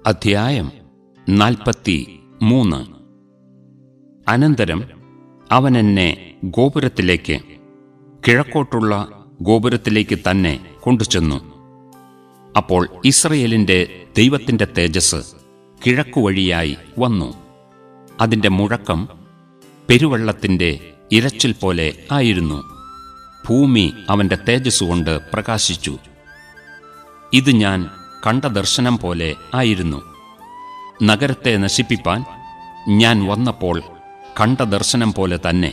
അധ്യായം നാൽപ്പത്തി മൂന്ന് അനന്തരം അവൻ എന്നെ ഗോപുരത്തിലേക്ക് കിഴക്കോട്ടുള്ള ഗോപുരത്തിലേക്ക് തന്നെ കൊണ്ടുചെന്നു അപ്പോൾ ഇസ്രയേലിന്റെ ദൈവത്തിന്റെ തേജസ് കിഴക്കുവഴിയായി വന്നു അതിന്റെ മുഴക്കം പെരുവെള്ളത്തിന്റെ ഇരച്ചിൽ പോലെ ആയിരുന്നു ഭൂമി അവന്റെ തേജസ് കൊണ്ട് പ്രകാശിച്ചു ഇത് ഞാൻ കണ്ട ദർശനം പോലെ ആയിരുന്നു നഗരത്തെ നശിപ്പിപ്പാൻ ഞാൻ വന്നപ്പോൾ കണ്ട ദർശനം പോലെ തന്നെ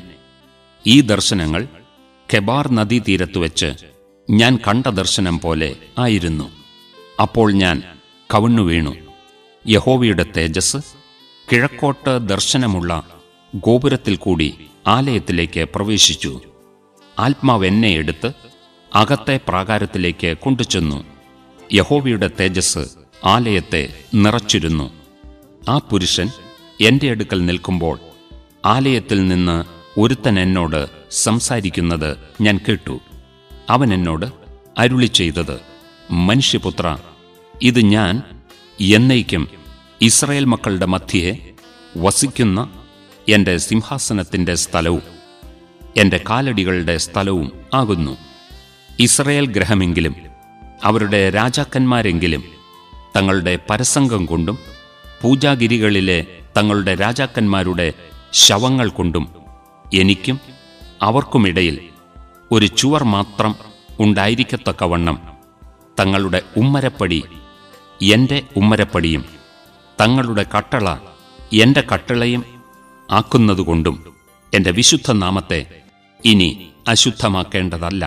ഈ ദർശനങ്ങൾ കെബാർ നദീതീരത്ത് വെച്ച് ഞാൻ കണ്ട ദർശനം പോലെ ആയിരുന്നു അപ്പോൾ ഞാൻ കവിണ്ണു വീണു യഹോവയുടെ തേജസ് കിഴക്കോട്ട് ദർശനമുള്ള ഗോപുരത്തിൽ കൂടി ആലയത്തിലേക്ക് പ്രവേശിച്ചു ആത്മാവ് എന്നെ എടുത്ത് അകത്തെ പ്രാകാരത്തിലേക്ക് കൊണ്ടുചെന്നു യഹോവയുടെ തേജസ് ആലയത്തെ നിറച്ചിരുന്നു ആ പുരുഷൻ എന്റെ അടുക്കൽ നിൽക്കുമ്പോൾ ആലയത്തിൽ നിന്ന് ഒരുത്തൻ എന്നോട് സംസാരിക്കുന്നത് ഞാൻ കേട്ടു അവൻ എന്നോട് അരുളി ചെയ്തത് മനുഷ്യപുത്ര ഇത് ഞാൻ എന്നേക്കും ഇസ്രായേൽ മക്കളുടെ മധ്യയെ വസിക്കുന്ന എന്റെ സിംഹാസനത്തിന്റെ സ്ഥലവും എന്റെ കാലടികളുടെ സ്ഥലവും ആകുന്നു ഇസ്രയേൽ ഗ്രഹമെങ്കിലും അവരുടെ രാജാക്കന്മാരെങ്കിലും തങ്ങളുടെ പരസംഗം കൊണ്ടും പൂജാഗിരികളിലെ തങ്ങളുടെ രാജാക്കന്മാരുടെ ശവങ്ങൾ കൊണ്ടും എനിക്കും അവർക്കുമിടയിൽ ഒരു ചുവർ മാത്രം ഉണ്ടായിരിക്കത്തക്കവണ്ണം തങ്ങളുടെ ഉമ്മരപ്പടി എന്റെ ഉമ്മരപ്പടിയും തങ്ങളുടെ കട്ടള എന്റെ കട്ടളയും ആക്കുന്നതുകൊണ്ടും എന്റെ വിശുദ്ധ നാമത്തെ ഇനി അശുദ്ധമാക്കേണ്ടതല്ല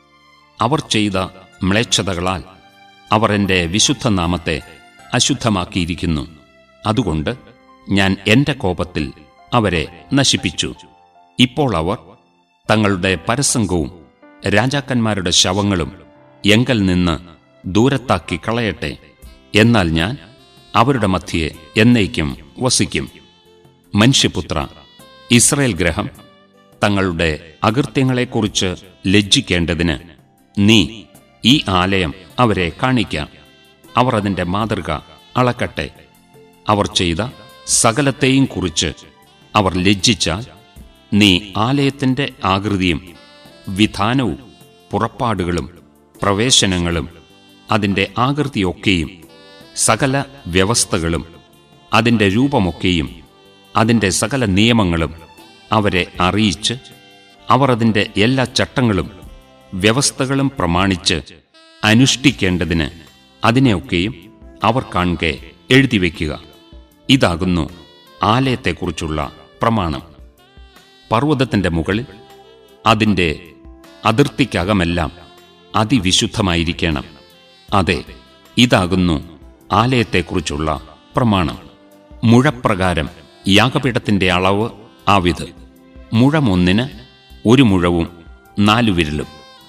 അവർ ചെയ്ത മ്ലേച്ഛതകളാൽ അവർ എന്റെ വിശുദ്ധ നാമത്തെ അശുദ്ധമാക്കിയിരിക്കുന്നു അതുകൊണ്ട് ഞാൻ എന്റെ കോപത്തിൽ അവരെ നശിപ്പിച്ചു ഇപ്പോൾ അവർ തങ്ങളുടെ പരസംഗവും രാജാക്കന്മാരുടെ ശവങ്ങളും എങ്കൽ നിന്ന് ദൂരത്താക്കി കളയട്ടെ എന്നാൽ ഞാൻ അവരുടെ മധ്യയെ എന്നേക്കും വസിക്കും മനുഷ്യപുത്ര ഇസ്രയേൽ ഗ്രഹം തങ്ങളുടെ അകൃത്യങ്ങളെക്കുറിച്ച് ലജ്ജിക്കേണ്ടതിന് നീ ഈ ആലയം അവരെ കാണിക്കാം അവർ അതിന്റെ മാതൃക അളക്കട്ടെ അവർ ചെയ്ത സകലത്തെയും കുറിച്ച് അവർ ലജ്ജിച്ചാൽ നീ ആലയത്തിന്റെ ആകൃതിയും വിധാനവും പുറപ്പാടുകളും പ്രവേശനങ്ങളും അതിന്റെ ആകൃതിയൊക്കെയും സകല വ്യവസ്ഥകളും അതിന്റെ രൂപമൊക്കെയും അതിന്റെ സകല നിയമങ്ങളും അവരെ അറിയിച്ച് അവർ അതിന്റെ എല്ലാ ചട്ടങ്ങളും വ്യവസ്ഥകളും പ്രമാണിച്ച് അനുഷ്ഠിക്കേണ്ടതിന് അതിനെയൊക്കെയും അവർ കാണുകെ എഴുതിവെക്കുക ഇതാകുന്നു ആലയത്തെക്കുറിച്ചുള്ള പ്രമാണം പർവ്വതത്തിന്റെ മുകളിൽ അതിന്റെ അതിർത്തിക്കകമെല്ലാം അതിവിശുദ്ധമായിരിക്കണം അതെ ഇതാകുന്നു ആലയത്തെക്കുറിച്ചുള്ള പ്രമാണം മുഴപ്രകാരം യാഗപീഠത്തിന്റെ അളവ് ആവിത് മുഴമൊന്നിന് ഒരു മുഴവും നാലു വിരലും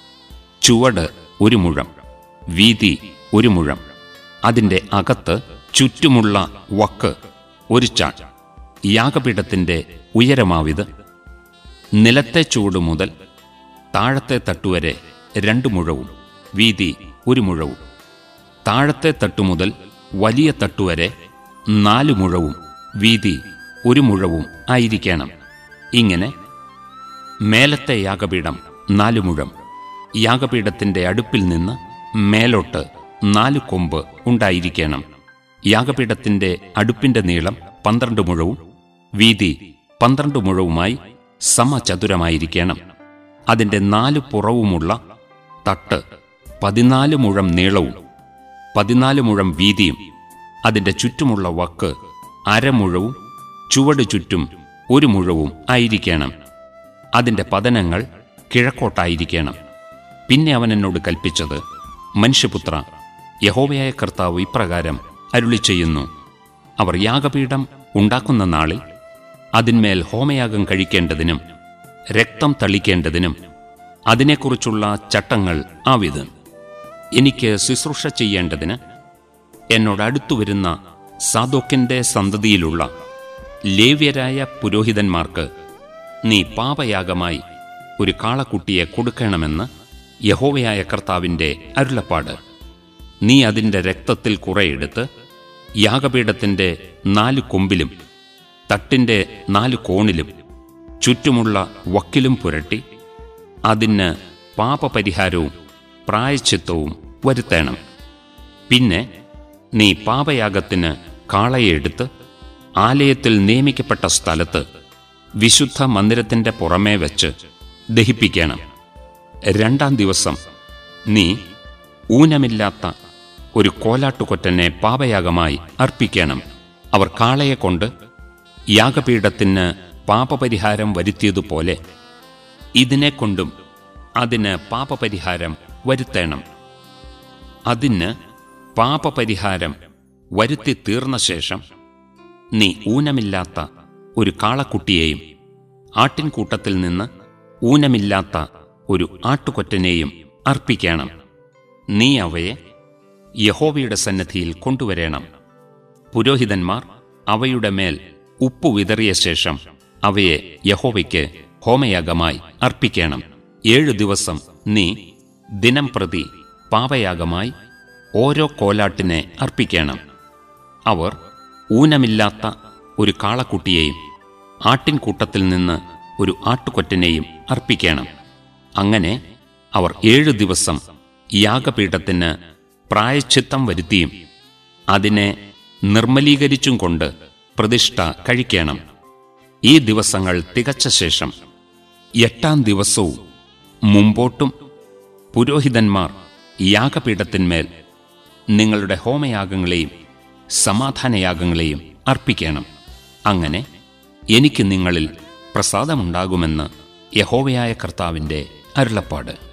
ചുവട് ഒരു മുഴം വീതി ഒരു മുഴം അതിന്റെ അകത്ത് ചുറ്റുമുള്ള വക്ക് ഒരു ചാൺ യാഗപീഠത്തിന്റെ ഉയരമാവിത് നിലത്തെ ചൂട് മുതൽ താഴത്തെ തട്ടുവരെ രണ്ട് മുഴവും വീതി ഒരു മുഴവും താഴത്തെ തട്ടുമുതൽ വലിയ തട്ടുവരെ നാല് മുഴവും വീതി ഒരു മുഴവും ആയിരിക്കണം ഇങ്ങനെ മേലത്തെ യാഗപീഠം നാല് മുഴം യാഗപീഠത്തിന്റെ അടുപ്പിൽ നിന്ന് മേലോട്ട് നാല് കൊമ്പ് ഉണ്ടായിരിക്കണം യാഗപീഠത്തിന്റെ അടുപ്പിന്റെ നീളം പന്ത്രണ്ട് മുഴവും വീതി പന്ത്രണ്ട് മുഴവുമായി സമചതുരമായിരിക്കണം അതിന്റെ നാല് പുറവുമുള്ള തട്ട് പതിനാല് മുഴം നീളവും പതിനാല് മുഴം വീതിയും അതിന്റെ ചുറ്റുമുള്ള വക്ക് അരമുഴവും ചുവട് ചുറ്റും ഒരു മുഴവും ആയിരിക്കണം അതിന്റെ പതനങ്ങൾ കിഴക്കോട്ടായിരിക്കണം പിന്നെ അവൻ എന്നോട് കൽപ്പിച്ചത് മനുഷ്യപുത്ര യഹോവയായ കർത്താവ് ഇപ്രകാരം അരുളി ചെയ്യുന്നു അവർ യാഗപീഠം ഉണ്ടാക്കുന്ന നാളിൽ അതിന്മേൽ ഹോമയാഗം കഴിക്കേണ്ടതിനും രക്തം തളിക്കേണ്ടതിനും അതിനെക്കുറിച്ചുള്ള ചട്ടങ്ങൾ ആവിത് എനിക്ക് ശുശ്രൂഷ ചെയ്യേണ്ടതിന് എന്നോട് അടുത്തു വരുന്ന സാദോക്കിന്റെ സന്തതിയിലുള്ള ലേവ്യരായ പുരോഹിതന്മാർക്ക് നീ പാപയാഗമായി ഒരു കാളക്കുട്ടിയെ കൊടുക്കണമെന്ന് യഹോവയായ കർത്താവിന്റെ അരുളപ്പാട് നീ അതിന്റെ രക്തത്തിൽ കുറെയെടുത്ത് യാഗപീഠത്തിന്റെ നാല് കൊമ്പിലും തട്ടിന്റെ നാല് കോണിലും ചുറ്റുമുള്ള വക്കിലും പുരട്ടി അതിന് പാപപരിഹാരവും പ്രായച്ചിത്തവും വരുത്തേണം പിന്നെ നീ പാപയാഗത്തിന് കാളയെ എടുത്ത് ആലയത്തിൽ നിയമിക്കപ്പെട്ട സ്ഥലത്ത് വിശുദ്ധ മന്ദിരത്തിന്റെ പുറമേ വെച്ച് ദഹിപ്പിക്കണം രണ്ടാം ദിവസം നീ ഊനമില്ലാത്ത ഒരു കോലാട്ടുകൊറ്റനെ പാപയാഗമായി അർപ്പിക്കണം അവർ കാളയെ കൊണ്ട് യാഗപീഠത്തിന് പാപപരിഹാരം വരുത്തിയതുപോലെ ഇതിനെക്കൊണ്ടും അതിന് പാപപരിഹാരം വരുത്തേണം അതിന് പാപപരിഹാരം വരുത്തി തീർന്ന ശേഷം നീ ഊനമില്ലാത്ത ഒരു കാളക്കുട്ടിയെയും ആട്ടിൻകൂട്ടത്തിൽ നിന്ന് ഊനമില്ലാത്ത ഒരു ആട്ടുകൊറ്റനെയും അർപ്പിക്കണം നീ അവയെ യഹോവയുടെ സന്നദ്ധിയിൽ കൊണ്ടുവരേണം പുരോഹിതന്മാർ അവയുടെ മേൽ ഉപ്പു വിതറിയ ശേഷം അവയെ യഹോവയ്ക്ക് ഹോമയാഗമായി അർപ്പിക്കണം ഏഴു ദിവസം നീ ദിനം പ്രതി പാപയാഗമായി ഓരോ കോലാട്ടിനെ അർപ്പിക്കണം അവർ ഊനമില്ലാത്ത ഒരു കാളക്കുട്ടിയെയും ആട്ടിൻകൂട്ടത്തിൽ നിന്ന് ഒരു ആട്ടുകൊറ്റനെയും അർപ്പിക്കണം അങ്ങനെ അവർ ഏഴു ദിവസം യാഗപീഠത്തിന് പ്രായച്ചിത്തം വരുത്തിയും അതിനെ നിർമ്മലീകരിച്ചും കൊണ്ട് പ്രതിഷ്ഠ കഴിക്കണം ഈ ദിവസങ്ങൾ തികച്ച ശേഷം എട്ടാം ദിവസവും മുമ്പോട്ടും പുരോഹിതന്മാർ യാഗപീഠത്തിന്മേൽ നിങ്ങളുടെ ഹോമയാഗങ്ങളെയും സമാധാനയാഗങ്ങളെയും അർപ്പിക്കണം അങ്ങനെ എനിക്ക് നിങ്ങളിൽ പ്രസാദമുണ്ടാകുമെന്ന് യഹോവയായ കർത്താവിൻ്റെ അരുളപ്പാട്